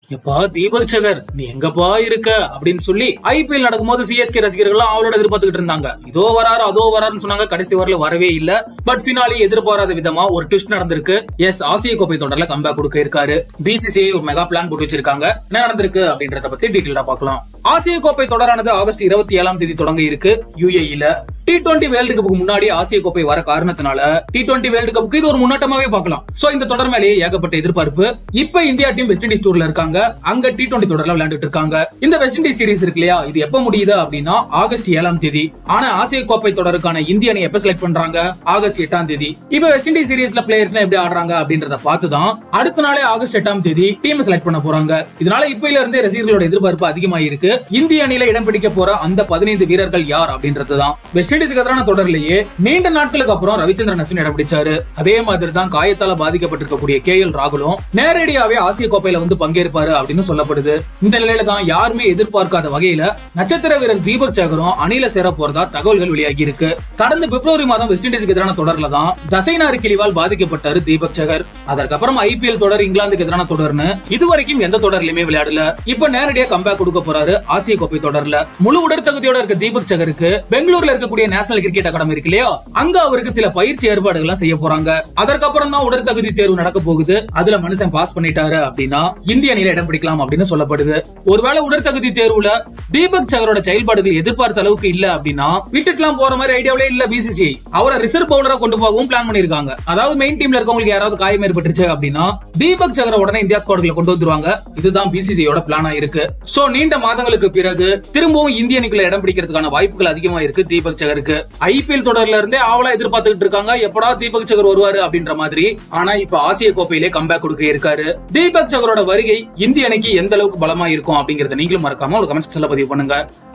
எப்பா தீபக் சகர் நீ எங்கப்பா இருக்க அப்படின்னு சொல்லி ஐபிஎல் நடக்கும்போது சிஎஸ்கே ரசிகர்கள் அவளோட எதிர்பார்த்துக்கிட்டு இருந்தாங்க இதோ வராரு அதோ வராருன்னு சொன்னாங்க கடைசி வரல வரவே இல்ல பட் பினாலி எதிர்பாராத விதமா ஒரு ட்விஸ்ட் நடந்திருக்கு எஸ் ஆசிய கோப்பை தொடர்ல கம்பேக் கொடுக்க இருக்காரு பிசிசிஐ ஒரு மெகா பிளான் போட்டு வச்சிருக்காங்க என்ன நடந்திருக்கு அப்படின்றத பத்தி டீட்டெயிலா பார்க்கலாம் ஆசிய கோப்பை தொடரானது ஆகஸ்ட் இருபத்தி ஏழாம் தேதி தொடங்க இருக்கு யுஏஇல டி டுவெண்டி வேர்ல்டு கப்புக்கு முன்னாடி ஆசிய கோப்பை வர காரணத்தினால டி டுவெண்டி வேர்ல்டு கப்புக்கு இது ஒரு முன்னாட்டமாவே பார்க்கலாம் சோ இந்த தொடர் மேலேயே ஏகப்பட்ட எதிர்பார்ப்பு இப்ப இந்தியா டீம் வெஸ்ட் இண்டீஸ் டூர்ல இருக்காங்க அங்க டி டுவெண்டி தொடர்ல விளையாண்டுட்டு இருக்காங்க இந்த வெஸ்ட் இண்டீஸ் சீரிஸ் இருக்கு இல்லையா இது எப்ப முடியுது அப்படின்னா ஆகஸ்ட் ஏழாம் தேதி ஆனா ஆசிய கோப்பை தொடருக்கான இந்திய அணி எப்ப செலக்ட் பண்றாங்க ஆகஸ்ட் எட்டாம் தேதி இப்ப வெஸ்ட் இண்டீஸ் சீரிஸ்ல பிளேயர்ஸ் எப்படி ஆடுறாங்க அப்படின்றத பார்த்து தான் அடுத்த நாளே ஆகஸ்ட் எட்டாம் தேதி டீம் செலக்ட் பண்ண போறாங்க இதனால இப்பையில இருந்தே ரசிகர்களோட எதிர்பார்ப்பு அதிகமா இருக்கு இந்திய அணியில இடம் பிடிக்க போற அந்த பதினைந்து வீரர்கள் யார் அப்படின்றதுதான் வெஸ்ட் இண்டீஸுக்கு எதிரான தொடர்லயே நீண்ட நாட்களுக்கு அப்புறம் ரவிச்சந்திரன் அஸ்வின் இடம் பிடிச்சாரு அதே மாதிரி தான் காயத்தால பாதிக்கப்பட்டிருக்கக்கூடிய கே எல் ராகுலும் நேரடியாவே ஆசிய கோப்பையில வந்து பங்கேற்பாரு அப்படின்னு சொல்லப்படுது இந்த நிலையில தான் யாருமே எதிர்பார்க்காத வகையில நட்சத்திர வீரர் தீபக் சகரும் அணியில சேர போறதா தகவல்கள் வெளியாகி இருக்கு கடந்த பிப்ரவரி மாதம் வெஸ்ட் இண்டீஸுக்கு எதிரான தொடர்ல தான் தசைநாறு கிழிவால் பாதிக்கப்பட்டாரு தீபக் சகர் அதற்கப்புறம் ஐபிஎல் தொடர் இங்கிலாந்துக்கு எதிரான தொடர்னு இதுவரைக்கும் எந்த தொடர்லயுமே விளையாடல இப்ப நேரடியா கம்பேக் கொடுக்க போறாரு ஆசிய கோப்பை தொடர்ல முழு உடற்தகுதியோட இருக்க தீபக் சகருக்கு பெங்களூர்ல இருக்கக்கூடிய நேஷனல் கிரிக்கெட் அகாடமி இருக்கு இல்லையா அங்க அவருக்கு சில பயிற்சி ஏற்பாடுகள் எல்லாம் செய்ய போறாங்க அதற்கப்புறம் தான் உடற்தகுதி தேர்வு நடக்க போகுது அதுல மனுஷன் பாஸ் பண்ணிட்டாரு அப்படின்னா இந்திய அணியில இடம் பிடிக்கலாம் அப்படின்னு சொல்லப்படுது ஒருவேளை உடற்தகுதி தேர்வுல தீபக் சகரோட செயல்பாடுகள் எதிர்பார்த்த அளவுக்கு இல்ல அப்படின்னா விட்டுட்டுலாம் போற மாதிரி ஐடியாவிலே இல்ல பிசிசிஐ அவரை ரிசர்வ் பவுலரா கொண்டு போகவும் பிளான் பண்ணிருக்காங்க அதாவது மெயின் டீம்ல இருக்கவங்களுக்கு யாராவது காயம் ஏற்பட்டுருச்சு அப்படின்னா தீபக் சகரை உடனே இந்தியா ஸ்குவாடுக்குள்ள கொண்டு வந்துருவாங்க இதுதான் பிசிசிஐயோட பிளானா இருக்கு சோ நீண்ட மாதங்களுக்கு பிறகு திரும்பவும் இந்திய அணிக்குள்ள இடம் பிடிக்கிறதுக்கான வாய்ப்புகள் அதிகமா இருக்கு தீபக் சகருக்கு ஐபிஎல் தொடர்ல இருந்தே ஆவலா எதிர்பார்த்துட்டு இருக்காங்க எப்படா தீபக் சகர் வருவாரு அப்படின்ற மாதிரி ஆனா இப்ப ஆசிய கோப்பையிலே கம்பேக் கொடுக்க இருக்காரு தீபக் சகரோட வருகை இந்திய அணிக்கு எந்த அளவுக்கு பலமா இருக்கும் அப்படிங்கறத நீங்களும் மறக்காம ஒரு கமெண்ட் செக்ஷன்ல பதிவு பண்ணுங்க